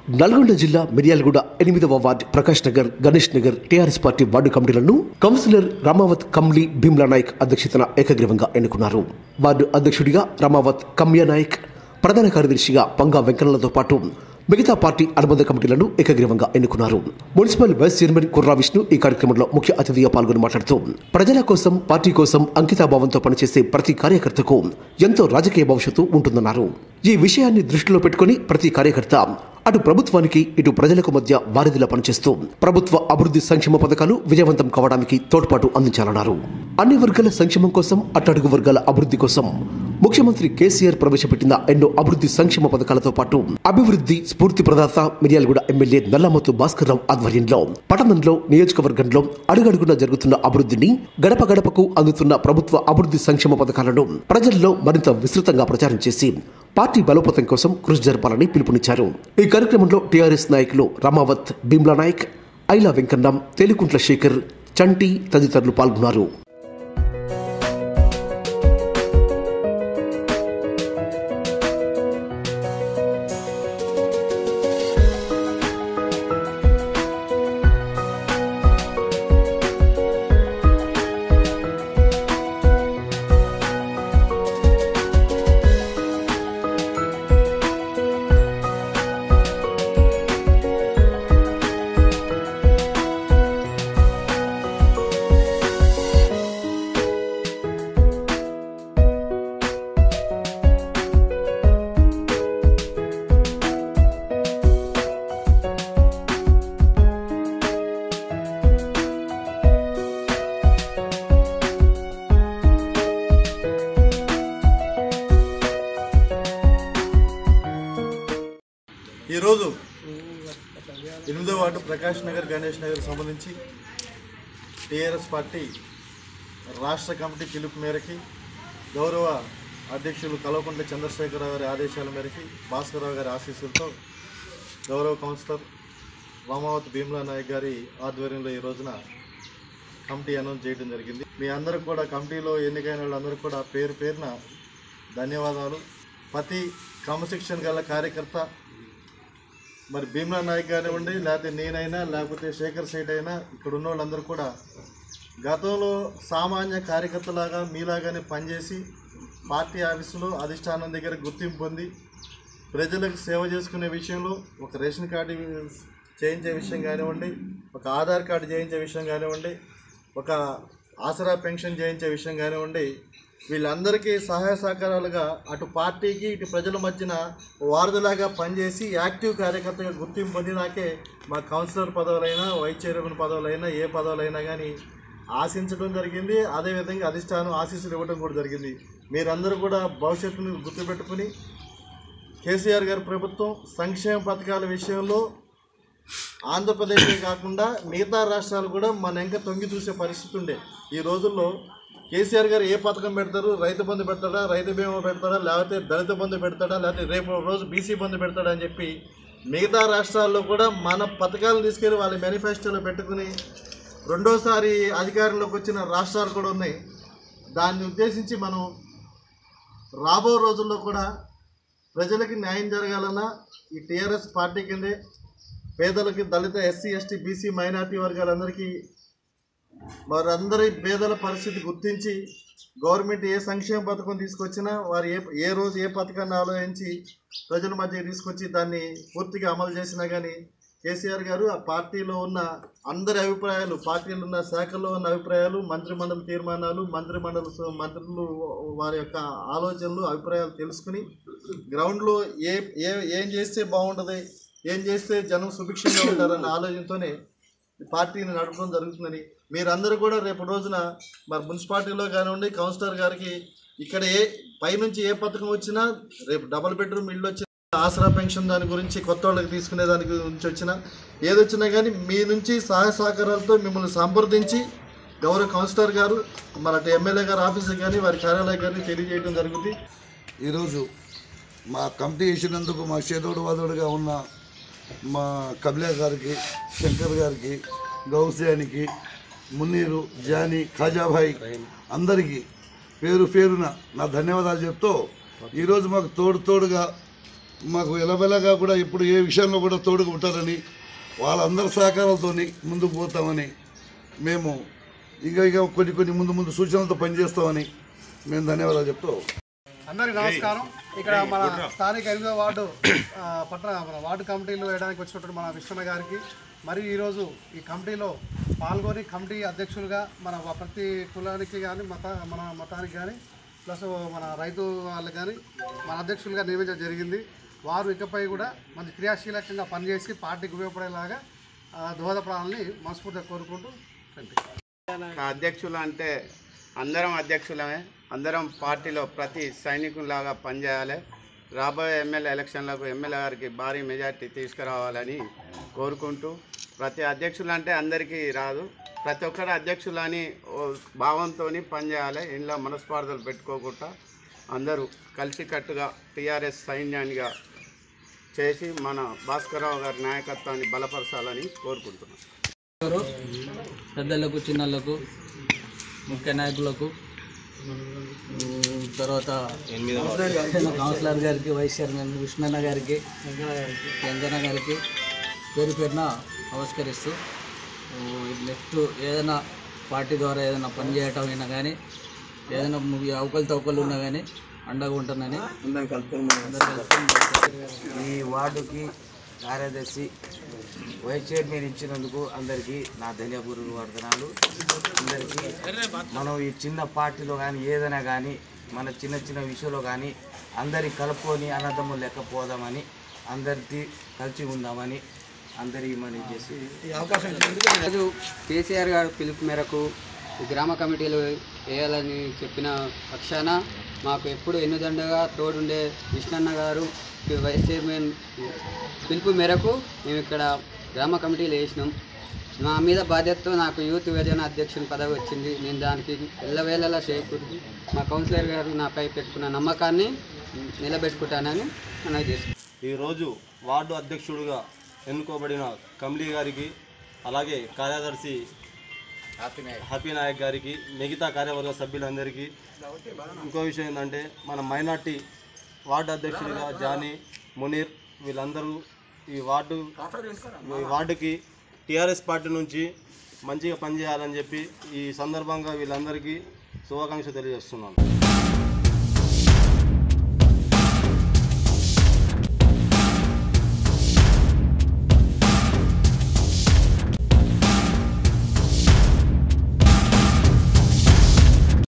నల్గొండ జిల్లా మిర్యాలగూడ ఎనిమిదవ ward Prakash Nagar Ganesh Nagar TRS party ward కమిటీలను కౌన్సిలర్ రామావత్ కమ్లీ భీమ్లా నాయక్ అధ్యక్షతన ఏకగ్రీవంగా ఎన్నుకున్నారు వార్డు అధ్యక్షుడిగా రామావత్ కమ్యా నాయక్ ప్రధాన కార్యదర్శిగా పంగా వెంకన్నలతో పాటు మిగతా పార్టీ అనుబంధ కమిటీలను ఏకగ్రీవంగా ఎన్నుకున్నారు municipal vice chairman Kurra Vishnu ఈ కార్యక్రమంలో ముఖ్య అతిథిగా పాల్గొని మాట్లాడుతూ ప్రజల కోసం పార్టీ కోసం అంకితాభావంతో పనిచేసే ప్రతి కార్యకర్తకు ఎంతో రాజకీయ భవిష్యత్తు ఉంటుందన్నారు ఈ విషయాన్ని దృష్టిలో పెట్టుకుని ప్రతి కార్యకర్త అటు ప్రభుత్వానికి ఇటు ప్రజలకు మధ్య వారధిలా పనిచేస్తూ ప్రభుత్వ అభివృద్ధి సంక్షేమ పథకాలు విజయవంతం కావడానికి తోడ్పాటు అందించాలన్నారు అన్ని వర్గాల సంక్షేమం కోసం అట్టడుగు వర్గాల అభివృద్ధి కోసం ముఖ్యమంత్రి కేసీఆర్ ప్రవేశపెట్టిన ఎన్నో అభివృద్ధి సంక్షేమ పథకాలతో పాటు అభివృద్ధి స్ఫూర్తి ప్రదాత మిర్యాలగూడ ఎమ్మెల్యే నల్లమతు భాస్కర్ రావు ఆధ్వర్యంలో పట్టణంలో నియోజకవర్గంలో అడుగడుగునా జరుగుతున్న అభివృద్ధిని గడప గడపకు అందుతున్న ప్రభుత్వ అభివృద్ధి సంక్షేమ పథకాలను ప్రజల్లో మరింత విస్తృతంగా ప్రచారం చేసి పార్టీ బలోపేతం కోసం కృషి జరపాలని పిలుపునిచ్చారు ఈ కార్యక్రమంలో టీఆర్ఎస్ నాయకులు రామావత్ భీమ్లా నాయక్ ఐలా వెంకన్నం తేలికుంట్ల శేఖర్ చంటి తదితరులు పాల్గొన్నారు ఈరోజు ఎనిమిదో వార్డు ప్రకాష్ నగర్ గణేష్ నగర్ సంబంధించి టీఆర్ఎస్ పార్టీ రాష్ట్ర కమిటీ పిలుపు మేరకి గౌరవ అధ్యక్షులు కల్వకుంట్ల చంద్రశేఖరరావు గారి ఆదేశాల మేరకి భాస్కరరావు గారి ఆశీస్సులతో గౌరవ కౌన్సిలర్ రామావతి భీమ్లా నాయక్ గారి ఆధ్వర్యంలో ఈ రోజున కమిటీ అనౌన్స్ చేయడం జరిగింది మీ అందరూ కూడా కమిటీలో ఎన్నికైన వాళ్ళందరూ కూడా పేరు పేరున ధన్యవాదాలు ప్రతి క్రమశిక్షణ గల కార్యకర్త మరి భీమ్లా నాయక్ కానివ్వండి లేకపోతే నేనైనా లేకపోతే శేఖర్ సైట్ అయినా ఇక్కడ ఉన్న వాళ్ళందరూ కూడా గతంలో సామాన్య కార్యకర్తలాగా మీలాగానే పనిచేసి పార్టీ ఆఫీసులో అధిష్టానం దగ్గర గుర్తింపు పొంది ప్రజలకు సేవ చేసుకునే విషయంలో ఒక రేషన్ కార్డు చేయించే విషయం కానివ్వండి ఒక ఆధార్ కార్డు చేయించే విషయం కానివ్వండి ఒక ఆసరా పెన్షన్ చేయించే విషయం కానివ్వండి వీళ్ళందరికీ సహాయ సహకారాలుగా అటు పార్టీకి ఇటు ప్రజల మధ్యన వారధిలాగా పనిచేసి యాక్టివ్ కార్యకర్తగా గుర్తింపు పొందినాకే మా కౌన్సిలర్ పదవులైనా వైస్ చైర్మన్ పదవులైనా ఏ పదవులైనా కానీ ఆశించడం జరిగింది అదేవిధంగా అధిష్టానం ఆశీస్సులు ఇవ్వడం కూడా జరిగింది మీరందరూ కూడా భవిష్యత్తును గుర్తుపెట్టుకుని కేసీఆర్ గారి ప్రభుత్వం సంక్షేమ పథకాల విషయంలో ఆంధ్రప్రదేశే కాకుండా మిగతా రాష్ట్రాలు కూడా మన వెంక తొంగి చూసే పరిస్థితి ఉండే ఈ రోజుల్లో కేసీఆర్ గారు ఏ పథకం పెడతారు రైతు బంధు పెడతాడా రైతు బీమా పెడతాడా లేకపోతే దళిత బంధు పెడతాడా లేకపోతే రేపు రోజు బీసీ బంధు పెడతాడా అని చెప్పి మిగతా రాష్ట్రాల్లో కూడా మన పథకాలను తీసుకెళ్ళి వాళ్ళ మేనిఫెస్టోలో పెట్టుకుని రెండోసారి అధికారంలోకి వచ్చిన రాష్ట్రాలు కూడా ఉన్నాయి దాన్ని ఉద్దేశించి మనం రాబో రోజుల్లో కూడా ప్రజలకి న్యాయం జరగాలన్నా ఈ టీఆర్ఎస్ పార్టీ కిందే పేదలకి దళిత ఎస్సీ ఎస్టీ బీసీ మైనార్టీ వర్గాలందరికీ వారందరి పేదల పరిస్థితి గుర్తించి గవర్నమెంట్ ఏ సంక్షేమ పథకం తీసుకొచ్చినా వారు ఏ ఏ రోజు ఏ పథకాన్ని ఆలోచించి ప్రజల మధ్య తీసుకొచ్చి దాన్ని పూర్తిగా అమలు చేసినా కానీ కేసీఆర్ గారు ఆ పార్టీలో ఉన్న అందరి అభిప్రాయాలు పార్టీలో ఉన్న శాఖల్లో ఉన్న అభిప్రాయాలు మంత్రిమండలి తీర్మానాలు మంత్రిమండలి స- మంత్రులు వారి యొక్క ఆలోచనలు అభిప్రాయాలు తెలుసుకుని గ్రౌండ్లో ఏ ఏ ఏం చేస్తే బాగుంటుంది ఏం చేస్తే జనం సుభిక్షంగా ఉంటారన్న ఆలోచనతోనే ఈ పార్టీని నడపడం జరుగుతుందని మీరందరూ కూడా రేపు రోజున మరి మున్సిపాలిటీలో కానివ్వండి కౌన్సిలర్ గారికి ఇక్కడ ఏ పైనుంచి ఏ పథకం వచ్చినా రేపు డబుల్ బెడ్రూమ్ ఇల్లు వచ్చిన ఆసరా పెన్షన్ దాని గురించి కొత్త వాళ్ళకి తీసుకునే దాని గురించి వచ్చినా ఏది వచ్చినా కానీ మీ నుంచి సహాయ సహకారాలతో మిమ్మల్ని సంప్రదించి గౌరవ కౌన్సిలర్ గారు మన అటు ఎమ్మెల్యే గారి ఆఫీసు కానీ వారి కార్యాలయం కానీ తెలియజేయడం జరుగుతుంది ఈరోజు మా కమిటీ వేసినందుకు మా చేదోడు వాదోడుగా ఉన్న మా కబ్లే గారికి శంకర్ గారికి గౌసియానికి మున్నీరు జానీ ఖాజాభాయ్ అందరికీ పేరు పేరున నా ధన్యవాదాలు చెప్తూ ఈరోజు మాకు తోడు తోడుగా మాకు ఎలవెలగా కూడా ఇప్పుడు ఏ విషయంలో కూడా తోడుగా ఉంటారని వాళ్ళందరి సహకారాలతో ముందుకు పోతామని మేము ఇంకా ఇక కొన్ని కొన్ని ముందు ముందు సూచనలతో పనిచేస్తామని మేము ధన్యవాదాలు చెప్తూ అందరికీ నమస్కారం ఇక్కడ మన స్థానిక ఎనిమిదో వార్డు ఆ, పట్టణ మన వార్డు కమిటీలో వేయడానికి వచ్చినటువంటి మన విష్ణన్న గారికి మరియు ఈరోజు ఈ కమిటీలో పాల్గొని కమిటీ అధ్యక్షులుగా మన ప్రతి కులానికి కానీ మత మన మతానికి కానీ ప్లస్ మన రైతు వాళ్ళకి కానీ మన అధ్యక్షులుగా నియమించడం జరిగింది వారు ఇకపై కూడా మంచి క్రియాశీలకంగా పనిచేసి పార్టీకి ఉపయోగపడేలాగా ఆ, దోహదపడాలని మనస్ఫూర్తిగా కోరుకుంటూ ఆ అధ్యక్షులు అంటే అందరం అధ్యక్షులమే అందరం పార్టీలో ప్రతి సైనికులాగా పనిచేయాలి రాబోయే ఎమ్మెల్యే ఎలక్షన్లకు ఎమ్మెల్యే గారికి భారీ మెజార్టీ తీసుకురావాలని కోరుకుంటూ ప్రతి అధ్యక్షులు అంటే అందరికీ రాదు ప్రతి ఒక్కరు అధ్యక్షులని ఓ భావంతో పనిచేయాలి ఇంట్లో మనస్పార్థలు పెట్టుకోకుండా అందరూ కలిసికట్టుగా టీఆర్ఎస్ సైన్యానిగా చేసి మన భాస్కరరావు గారి నాయకత్వాన్ని బలపరచాలని కోరుకుంటున్నాం గారు పెద్దలకు చిన్నలకు ముఖ్య నాయకులకు ఉమ్, తర్వాత కౌన్సిలర్ గారికి వైస్ చైర్మన్ విష్ణన్న గారికి వెంకన్న గారికి పేరు పేరున నమస్కరిస్తూ నెక్స్ట్ ఏదైనా పార్టీ ద్వారా ఏదైనా పని చేయటం అయినా కానీ ఏదైనా ము- అవకలు తవకలు ఉన్నా కానీ అండగా ఉంటానని అందరం కలుపుకొని ఈ వార్డుకి కార్యదర్శి వైస్ చైర్మన్ ఇచ్చినందుకు అందరికీ నా ధన్యపూర్వక వర్ధనాలు అందరికీ మనం ఈ చిన్న పార్టీలో కానీ ఏదైనా కానీ మన చిన్న చిన్న విషయంలో కానీ అందరి కలుపుకొని అన్నదమ్ములు లెక్క పోదామని అందరికీ కలిసి ఉందామని అందరికీ మనం చేసి ఈరోజు కేసీఆర్ గారు పిలుపు మేరకు ఈ గ్రామ కమిటీలు వేయాలని చెప్పిన పక్షాన మాకు ఎప్పుడు ఎన్నుదండగా తోడుండే విష్ణన్న గారు వైస్ చైర్మన్ పిలుపు మేరకు మేము ఇక్కడ గ్రామ కమిటీలు వేసినాం నా మీద బాధ్యతతో నాకు యూత్ విభజన అధ్యక్షుని పదవి వచ్చింది నేను దానికి ఎల్లవేళలా చేకూరి మా కౌన్సిలర్ గారు నాపై పెట్టుకున్న నమ్మకాన్ని నిలబెట్టుకుంటానని మనం చేసుకుంటాం ఈరోజు వార్డు అధ్యక్షుడిగా ఎన్నుకోబడిన కమ్లీ గారికి అలాగే కార్యదర్శి హ్యాపీ నాయక్ గారికి మిగతా కార్యవర్గ సభ్యులందరికీ ఇంకో విషయం ఏంటంటే మన మైనార్టీ వార్డు అధ్యక్షుడిగా జానీ మునీర్ వీళ్ళందరూ ఈ వార్డు ఈ వార్డుకి టీఆర్ఎస్ పార్టీ నుంచి మంచిగా పనిచేయాలని చెప్పి ఈ సందర్భంగా వీళ్ళందరికీ శుభాకాంక్షలు తెలియజేస్తున్నాను